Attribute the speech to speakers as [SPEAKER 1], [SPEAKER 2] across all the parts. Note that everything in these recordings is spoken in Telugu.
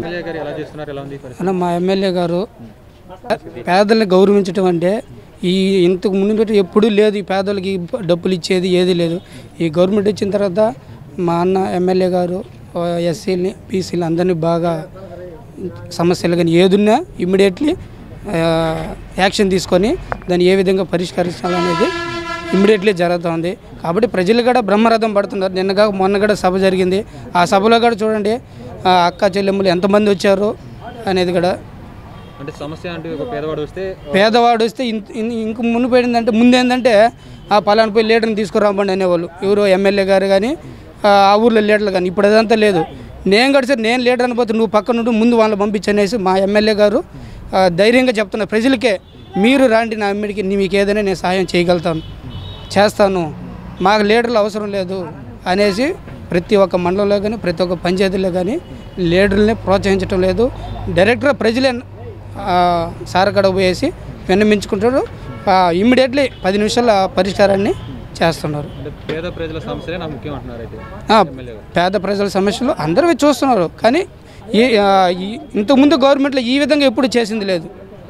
[SPEAKER 1] ఎమ్మెల్యే గారు ఎలా చేస్తున్నారు ఎలా ఉంది పరిస్థితి
[SPEAKER 2] అన్న మా ఎమ్మెల్యే గారు పేదల్ని గౌరవించడం అంటే ఈ ఇంతకు ముందు పెట్టి ఎప్పుడూ లేదు ఈ పేదలకి డబ్బులు ఇచ్చేది ఏది లేదు ఈ గవర్నమెంట్ వచ్చిన తర్వాత మా అన్న ఎమ్మెల్యే గారు ఎస్సీలని బీసీలు అందరినీ బాగా సమస్యలు కానీ ఏదున్నా ఇమ్మీడియట్లీ యాక్షన్ తీసుకొని దాన్ని ఏ విధంగా పరిష్కరించాలనేది ఇమ్మీడియట్లీ జరుగుతుంది కాబట్టి ప్రజలు కూడా బ్రహ్మరథం పడుతున్నారు నిన్నగా మొన్న కూడా సభ జరిగింది ఆ సభలో కూడా చూడండి ఆ అక్క చెల్లెమ్మలు ఎంతమంది వచ్చారు అనేది కూడా
[SPEAKER 1] అంటే సమస్య అంటే ఒక పేదవాడు వస్తే
[SPEAKER 2] పేదవాడు వస్తే ఇంత ఇన్- ఇంక మునుపు ఏంటంటే ముందేంటంటే ఆ పలానా పోయి లీడర్ని తీసుకురాబండి అనేవాళ్ళు ఎవరు ఎమ్మెల్యే గారు కానీ ఆ ఊర్లో లీడర్లు కానీ ఇప్పుడు అదంతా లేదు నేను కూడా సరే నేను లీడర్ అని పోతే నువ్వు పక్కన నుండి ముందు వాళ్ళని పంపించనేసి మా ఎమ్మెల్యే గారు ఆ, ధైర్యంగా చెప్తున్నారు ప్రజలకే మీరు రాండి నా అమ్మిడికి నీ- మీకు ఏదైనా నేను సహాయం చేయగలుగుతాను చేస్తాను మాకు లీడర్లు అవసరం లేదు అనేసి ప్రతి ఒక్క మండలంలో కానీ ప్రతి ఒక్క పంచాయతీలో కానీ లీడర్లని ప్రోత్సహించడం లేదు డైరెక్ట్గా ప్రజలే ఆ, సారగడ పోయేసి విన్నమించుకుంటారు ఇమ్మీడియట్లీ పది నిమిషాల పరిష్కారాన్ని చేస్తున్నారు
[SPEAKER 1] అంటే పేద ప్రజల సమస్యలే నాకు ముఖ్యం అంటున్నారు అయితే
[SPEAKER 2] ఆ,
[SPEAKER 1] ఎమ్మెల్యే గారు
[SPEAKER 2] పేద ప్రజల సమస్యలు అందరూ చూస్తున్నారు కానీ ఈ ఆ, ఈ- ఇంతకుముందు గవర్నమెంట్లో ఈ విధంగా ఎప్పుడు చేసింది లేదు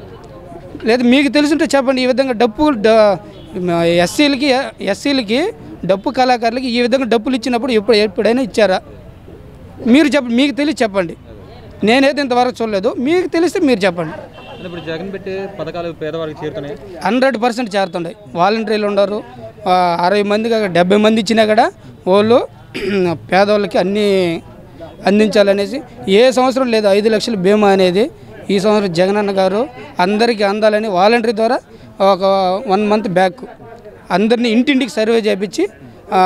[SPEAKER 2] లేదు మీకు తెలుసుంటే చెప్పండి ఈ విధంగా డప్పు ఎస్సీలకి ఎస్సీలకి డప్పు కళాకారులకి ఈ విధంగా డప్పులు ఇచ్చినప్పుడు ఎప్పుడు ఎప్పుడైనా ఇచ్చారా మీరు చెప్పండి మీకు తెలిసి చెప్పండి నేనైతే ఇంతవరకు చూడలేదు మీకు తెలిస్తే మీరు చెప్పండి
[SPEAKER 1] అంటే ఇప్పుడు జగన్ పెట్టే పథకాలు పేదవారికి చేరుతున్నాయి
[SPEAKER 2] హండ్రెడ్ పర్సెంట్ చేరుతుంటాయి వాలంటీర్లు ఉండరు ఆ, అరవై మంది కాక డెబ్బై మంది ఇచ్చినా కూడా వాళ్ళు పేదవాళ్ళకి అన్నీ అందించాలనేసి ఏ సంవత్సరం లేదు ఐదు లక్షల బీమా అనేది ఈ సంవత్సరం జగనన్న గారు అందరికీ అందాలని వాలంటీర్ ద్వారా ఒక వన్ మంత్ బ్యాక్ అందరినీ ఇంటింటికి సర్వే చేయించి ఆ,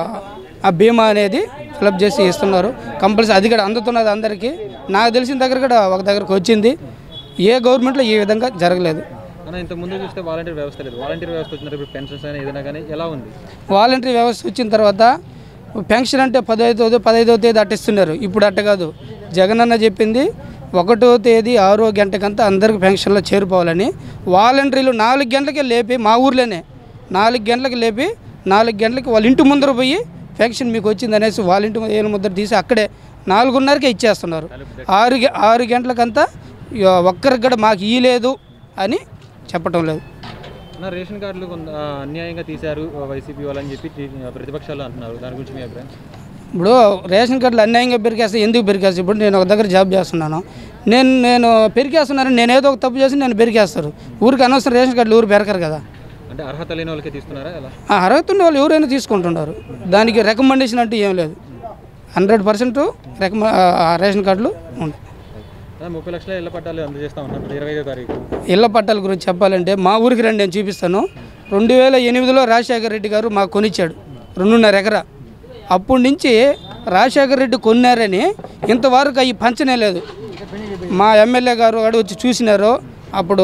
[SPEAKER 2] ఆ బీమా అనేది ఫిలప్ చేసి ఇస్తున్నారు కంపల్సరీ అది కూడా అందుతున్నది అందరికీ నాకు తెలిసిన దగ్గర కూడా ఒక దగ్గరకు వచ్చింది ఏ గవర్నమెంట్లో ఈ విధంగా జరగలేదు
[SPEAKER 1] అన్న ఇంతకు ముందు చూస్తే వాలంటీర్ వ్యవస్థ లేదు వాలంటీర్ వ్యవస్థ వచ్చిన ఇప్పుడు పెన్షన్స్ అయినా ఏదైనా కానీ ఎలా ఉంది
[SPEAKER 2] వాలంటరీ వ్యవస్థ వచ్చిన తర్వాత పెన్షన్ అంటే పదహైదో పదహైదో తేదీ అట్టిస్తున్నారు ఇప్పుడు అట్ట కాదు జగనన్న చెప్పింది ఒకటో తేదీ ఆరో గంటకంతా అందరికి పెన్షన్లో చేరిపోవాలని వాలంటీర్లు నాలుగు గంటలకే లేపి మా ఊర్లోనే నాలుగు గంటలకు లేపి నాలుగు గంటలకి వాళ్ళ ఇంటి ముందర పోయి పెన్షన్ మీకు వచ్చింది అనేసి వాళ్ళ ఇంటి ముందు ఏలు ముద్ర తీసి అక్కడే నాలుగున్నరకే ఇచ్చేస్తున్నారు ఆరు గ- ఆరు గంటలకంతా ఇక ఒక్కరికి కూడా మాకు ఇయ్యలేదు అని చెప్పటం లేదు
[SPEAKER 1] నా రేషన్ కార్డులు కొంత ఆ, అన్యాయంగా తీశారు వైసీపీ వాళ్ళని చెప్పి టీ- ప్రతిపక్షాలు అంటున్నారు దాని గురించి మీ అభిప్రాయం
[SPEAKER 2] ఇప్పుడు రేషన్ కార్డులు అన్యాయంగా పెరికేస్తే ఎందుకు పెరికేస్తాను ఇప్పుడు నేను ఒక దగ్గర జాబ్ చేస్తున్నాను నేను నేను పెరికేస్తున్నాను నేను ఏదో ఒక తప్పు చేసి నేను పెరికేస్తారు ఊరికి అనవసరం రేషన్ కార్డులు ఊరు పెరకరు కదా
[SPEAKER 1] అంటే అర్హత లేని వాళ్ళకి తీస్తున్నారా ఎలా
[SPEAKER 2] ఆ అర్హత ఉన్న వాళ్ళు ఎవరైనా తీసుకుంటున్నారు దానికి రికమెండేషన్ అంటూ ఏం లేదు హండ్రెడ్ పర్సెంట్ రికమ ఆ రేషన్ కార్డులు ఉంటాయి
[SPEAKER 1] అదే ముప్పై లక్షల ఇళ్ల పట్టాలు అందజేస్తా ఉన్నారు ఇరవై ఐదో తారీఖు
[SPEAKER 2] ఇళ్ల పట్టాల గురించి చెప్పాలంటే మా ఊరికి రండి నేను చూపిస్తాను రెండు వేల ఎనిమిదిలో రాజశేఖర రెడ్డి గారు మాకు కొనిచ్చాడు రెండున్నర ఎకరా అప్పటి నుంచి రాజశేఖర రెడ్డి కొన్నారని ఇంతవరకు అవి పంచనే లేదు మా ఎమ్మెల్యే గారు అక్కడ వచ్చి చూసినారు అప్పుడు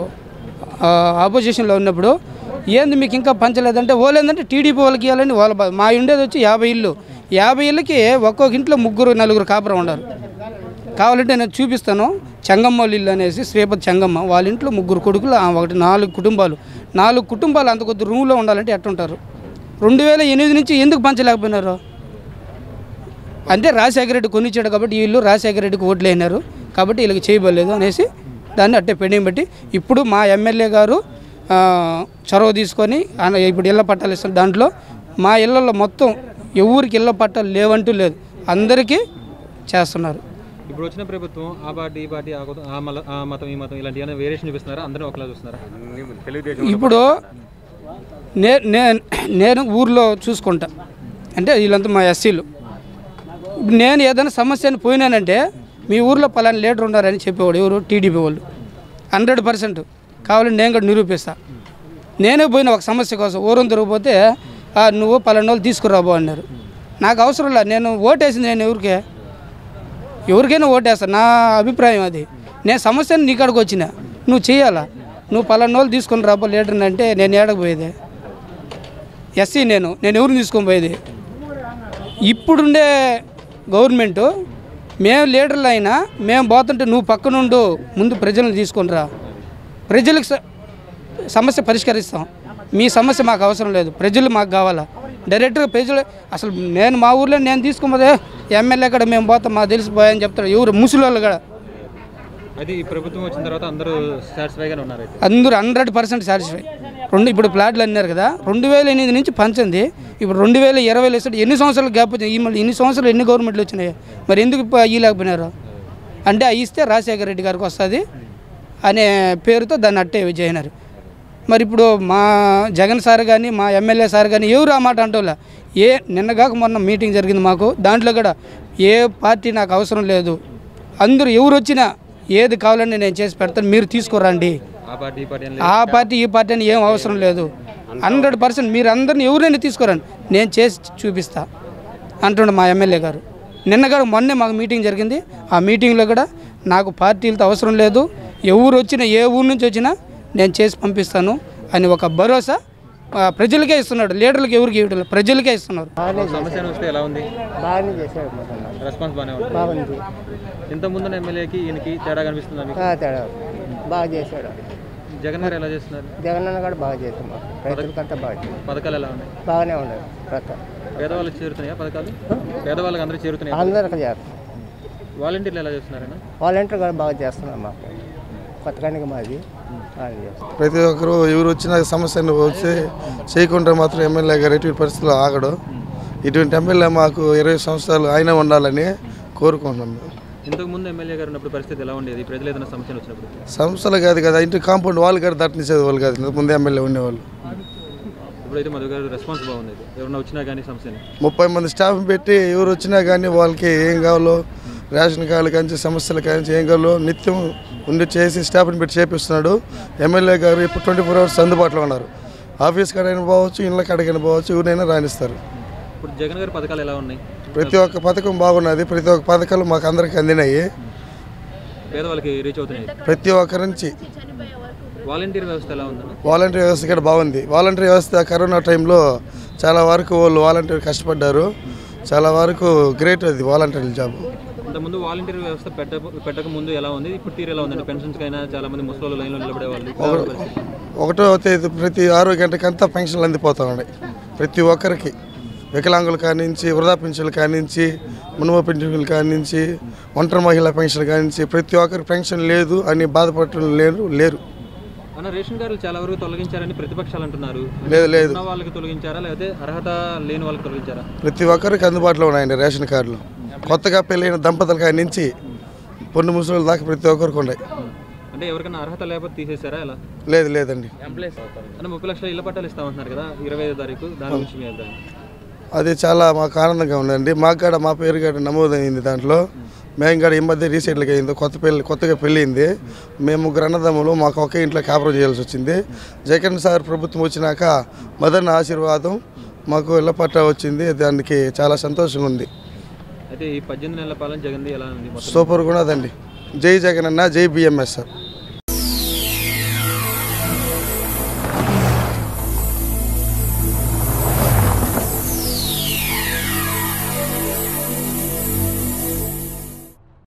[SPEAKER 2] ఆ, ఆపోజిషన్లో ఉన్నప్పుడు ఏంది మీకు ఇంకా పంచలేదంటే వాళ్ళేందంటే టీడీపీ వాళ్ళకి ఇవ్వాలని వాళ్ళ బా- మా ఉండేది వచ్చి యాభై ఇల్లు యాభై ఇళ్ళకి ఒక్కొక్క ఇంట్లో ముగ్గురు నలుగురు కాపురం ఉన్నారు కావాలంటే నేను చూపిస్తాను చెంగమ్మ వాళ్ళ ఇల్లు అనేసి శ్రీపతి చెంగమ్మ వాళ్ళ ఇంట్లో ముగ్గురు కొడుకులు ఆ ఒకటి నాలుగు కుటుంబాలు నాలుగు కుటుంబాలు అంత కొద్ది రూమ్లో ఉండాలంటే ఎట్టుంటారు రెండు వేల ఎనిమిది నుంచి ఎందుకు పంచలేకపోయినారు అంటే రాజశేఖర రెడ్డి కొనిచ్చాడు కాబట్టి వీళ్ళు రాజశేఖర రెడ్డికి ఓట్లు అయినారు కాబట్టి వీళ్ళకి చేయబడలేదు అనేసి దాన్ని అట్టే పెండింగ్ పెట్టి ఇప్పుడు మా ఎమ్మెల్యే గారు ఆ, చొరవ తీసుకొని ఆయన ఇప్పుడు ఇళ్ళ పట్టాలు ఇస్తారు దాంట్లో మా ఇళ్ళల్లో మొత్తం ఎవరికి ఇళ్ళ పట్టాలు లేవంటూ లేదు అందరికీ చేస్తున్నారు
[SPEAKER 1] ఇప్పుడు వచ్చిన ప్రభుత్వం ఆ పార్టీ ఈ పార్టీ ఆ కుత- ఆ మల- ఆ మతం ఈ మతం ఇలాంటి ఏమైనా వేరియేషన్ చూపిస్తున్నారా అందరూ ఒకలా చూస్తున్నారా
[SPEAKER 2] ఇప్పుడు నే నే- నేను ఊర్లో చూసుకుంటా అంటే వీళ్ళంతా మా ఎస్సీలు ఇప్పుడు నేను ఏదైనా సమస్యని పోయినానంటే మీ ఊర్లో పలానా లీడర్ ఉన్నారని చెప్పేవాడు ఎవరు టీడీపీ వాళ్ళు హండ్రెడ్ పర్సెంట్ కావాలని నేను కూడా నిరూపిస్తా నేనే పోయిన ఒక సమస్య కోసం ఊరం తిరిగిపోతే "ఆ, నువ్వు పలానా వాళ్ళు తీసుకురాబో అన్నారు నాకు అవసరం లేదు నేను ఓటేసింది నేను ఎవరికే ఎవరికైనా ఓటేస్తాను నా అభిప్రాయం అది నేను సమస్యను నీ కాడికి వచ్చిన నువ్వు చేయాలా నువ్వు పలానా వాళ్ళు తీసుకొని రాబో లీడర్ని అంటే నేను ఏడకపోయేది ఎస్సీ నేను నేను ఎవరిని తీసుకొని పోయేది ఇప్పుడుండే గవర్నమెంటు మేము లీడర్లు అయినా మేము పోతుంటే నువ్వు పక్కనుండు ముందు ప్రజలను తీసుకొని రా ప్రజలకు స- సమస్య పరిష్కరిస్తాం మీ సమస్య మాకు అవసరం లేదు ప్రజలు మాకు కావాలా డైరెక్ట్గా ప్రజలు అసలు నేను మా ఊర్లో నేను తీసుకుపోతే ఎమ్మెల్యే కూడా మేము పోతాం మాకు తెలిసిపోయని చెప్తారు ఎవరు ముసలి వాళ్ళు కూడా
[SPEAKER 1] అయితే ఈ ప్రభుత్వం వచ్చిన తర్వాత అందరూ సాటిస్ఫైగానే ఉన్నారు అయితే
[SPEAKER 2] అందరూ హండ్రెడ్ పర్సెంట్ సాటిస్ఫై రెండు ఇప్పుడు ప్లాట్లు అన్నారు కదా రెండు వేల ఎనిమిది నుంచి పంచింది ఇప్పుడు రెండు వేల ఇరవైలో ఇస్తాడు ఎన్ని సంవత్సరాలు గ్యాప్ వచ్చింది ఈ మళ్ళీ ఇన్ని సంవత్సరాలు ఎన్ని గవర్నమెంట్లు వచ్చినాయి మరి ఎందుకు ఇప్ప- ఇయ్యలేకపోయినారు అంటే అవి ఇస్తే రాజశేఖర రెడ్డి గారికి వస్తుంది అనే పేరుతో దాన్ని అట్టే చేయనారు మరి ఇప్పుడు మా జగన్ సార్ కానీ మా ఎమ్మెల్యే సార్ కానీ ఎవరు ఆ మాట అంటోలే ఏ నిన్నగాక మొన్న మీటింగ్ జరిగింది మాకు దాంట్లో కూడా ఏ పార్టీ నాకు అవసరం లేదు అందరూ ఎవరు వచ్చినా ఏది కావాలని నేను చేసి పెడతాను మీరు తీసుకురండి
[SPEAKER 1] ఆ పార్టీ ఈ పార్టీ అని
[SPEAKER 2] ఆ పార్టీ ఈ పార్టీ అని ఏం అవసరం లేదు హండ్రెడ్ పర్సెంట్ మీరు అందరిని ఎవరైనా తీసుకురండి నేను చేసి చూపిస్తా అంటుండే మా ఎమ్మెల్యే గారు నిన్న కూడా మొన్నే మాకు మీటింగ్ జరిగింది ఆ మీటింగ్లో కూడా నాకు పార్టీలతో అవసరం లేదు ఎవరు వచ్చినా ఏ ఊరు నుంచి వచ్చినా నేను చేసి పంపిస్తాను అని ఒక భరోసా ఆ, ప్రజలకే ఇస్తున్నాడు లీడర్లకు ఎవరికి ఇవ్వడం లేదు, ప్రజలకే ఇస్తున్నారు
[SPEAKER 1] ఒక సమస్య అని వస్తే ఎలా ఉంది
[SPEAKER 3] బాగానే చేశాడు మొన్న
[SPEAKER 1] రెస్పాన్స్ బాగానే ఉంది
[SPEAKER 3] బాగుంది
[SPEAKER 1] ఇంత ముందు ఎమ్మెల్యేకి ఈయనకి తేడా కనిపిస్తుందా మీకు
[SPEAKER 3] ఆ, తేడా బాగా చేశాడు
[SPEAKER 1] జగన్ గారు ఎలా చేస్తున్నారు
[SPEAKER 3] జగన్ అన్న కూడా బాగా చేశాడు మాకు రైతులకంతా బాగా చేశాడు
[SPEAKER 1] పథకాలు ఎలా ఉన్నాయి
[SPEAKER 3] బాగానే ఉండదు రథ
[SPEAKER 1] పేదవాళ్ళకి చేరుతున్నాయా పథకాలు పేదవాళ్ళకి అందరూ చేరుతున్నాయి
[SPEAKER 3] అందరికి చేస్తాం
[SPEAKER 1] వాలంటీర్లు ఎలా చేస్తున్నారైనా
[SPEAKER 3] వాలంటీర్ కూడా బాగా చేస్తున్నాం మాకు కొత్తగానికి మాది బాగా చేస్తాం
[SPEAKER 4] ప్రతి ఒక్కరు ఎవరు వచ్చిన సమస్యను వచ్చి చేయకుండా మాత్రం ఎమ్మెల్యే గారు ఎటువంటి పరిస్థితుల్లో ఆగడు ఇటువంటి ఎమ్మెల్యే మాకు ఇరవై సంవత్సరాలు ఆయన ఉండాలని కోరుకుంటున్నాం మేము.
[SPEAKER 1] ఇంతకు ముందు ఎమ్మెల్యే గారు ఉన్నప్పుడు పరిస్థితి ఎలా ఉండేది ప్రజలు ఏదైనా సమస్యలు వచ్చినప్పుడు
[SPEAKER 4] సంస్థలు కాదు కదా ఇంటి కాంపౌండ్ వాళ్ళు గారు దట్టనిచ్చేది వాళ్ళు కాదు ఇంతకు ముందే ఎమ్మెల్యే ఉండేవాళ్ళు
[SPEAKER 1] ఇప్పుడైతే మధు గారు రెస్పాన్స్ బాగుంది అయితే. ఎవరైనా వచ్చినా కానీ సమస్యని
[SPEAKER 4] ముప్పై మంది స్టాఫ్ పెట్టి ఎవరు వచ్చినా కానీ వాళ్ళకి ఏం కావాలో రేషన్ కార్డులు కానీ సమస్యలు కానీ ఏం కావాలో నిత్యం ఉండి చేసి స్టాఫ్ని పెట్టి చేపిస్తున్నాడు ఎమ్మెల్యే గారు ఇప్పుడు ట్వంటీ ఫోర్ అవర్స్ అందుబాటులో ఉన్నారు ఆఫీస్ కాడైనా పోవచ్చు ఇళ్ళ కాడికైనా పోవచ్చు ఎవరైనా రాణిస్తారు
[SPEAKER 1] ఇప్పుడు జగన్ గారి పథకాలు ఎలా ఉన్నాయి
[SPEAKER 4] ప్రతి ఒక్క పథకం బాగున్నది ప్రతి ఒక్క పథకాలు మాకు అందరికి అందినాయి
[SPEAKER 1] పేదవాళ్ళకి రీచ్ అవుతున్నాయి
[SPEAKER 4] ప్రతి ఒక్కరి నుంచి
[SPEAKER 1] వాలంటీర్ వ్యవస్థ ఎలా ఉందన్న
[SPEAKER 4] వాలంటీర్ వ్యవస్థ కూడా బాగుంది వాలంటీర్ వ్యవస్థ కరోనా టైంలో చాలా వరకు వాళ్ళు వాలంటీర్ కష్టపడ్డారు చాలా వరకు గ్రేట్ అది వాలంటీర్ జాబ్
[SPEAKER 1] ఇంతకుముందు వాలంటీర్ వ్యవస్థ పెట్ట పెట్టక ముందు ఎలా ఉంది ఇప్పుడు తీరు ఎలా ఉందండి పెన్షన్స్ కైనా చాలా మంది ముసలి లైన్లో నిలబడే వాళ్ళు
[SPEAKER 4] ఒకటో తేదీ ప్రతి ఆరో గంటకంతా పెన్షన్లు అందిపోతూ ఉన్నాయి ప్రతి ఒక్కరికి వికలాంగుల కానించి వృధా పెన్షన్లు కానించి మునుమ పెన్షన్లు కానించి ఒంటరి మహిళా పెన్షన్ కానించి ప్రతి ఒక్కరికి పెన్షన్ లేదు అని బాధపడటం లేరు లేరు
[SPEAKER 1] అన్న రేషన్ కార్డులు చాలా వరకు తొలగించారని ప్రతిపక్షాలు అంటున్నారు
[SPEAKER 4] లేదు లేదు
[SPEAKER 1] ఉన్న వాళ్ళకి తొలగించారా లేకపోతే అర్హత లేని వాళ్ళకి తొలగించారా
[SPEAKER 4] ప్రతి ఒక్కరికి అందుబాటులో ఉన్నాయండి రేషన్ కార్డులు కొత్తగా పెళ్ళైన దంపతుల కాడి నుంచి పొన్ను ముసలి దాకా ప్రతి ఒక్కరికి ఉన్నాయి
[SPEAKER 1] అంటే ఎవరికైనా అర్హత లేకపోతే తీసేశారా ఎలా
[SPEAKER 4] లేదు లేదండి
[SPEAKER 1] అంటే ముప్పై లక్షల ఇళ్ల పట్టాలు ఇస్తామంటున్నారు కదా ఇరవై ఐదో తారీఖు దాని గురించి మీ అభిప్రాయం
[SPEAKER 4] అది చాలా మాకు ఆనందంగా ఉందండి మాకు కూడా మా పేరు కూడా నమోదైంది దాంట్లో మేము కూడా ఈ మధ్య రీసెంట్గా అయింది కొత్త పెళ్ళి కొత్తగా పెళ్ళింది మేము ముగ్గురు అన్నదమ్ములు మాకు ఒకే ఇంట్లో కాపురం చేయాల్సి వచ్చింది జగన్ సార్ ప్రభుత్వం వచ్చినాక మదన్ ఆశీర్వాదం మాకు ఇళ్ళ పట్టా వచ్చింది దానికి చాలా సంతోషంగా ఉంది
[SPEAKER 1] అయితే ఈ పద్దెనిమిది నెలల పాలన జగన్ది ఎలా ఉంది మొత్తం
[SPEAKER 4] సూపర్గా ఉన్నదండి జై జగన్ అన్న జై బిఎంఎస్ సార్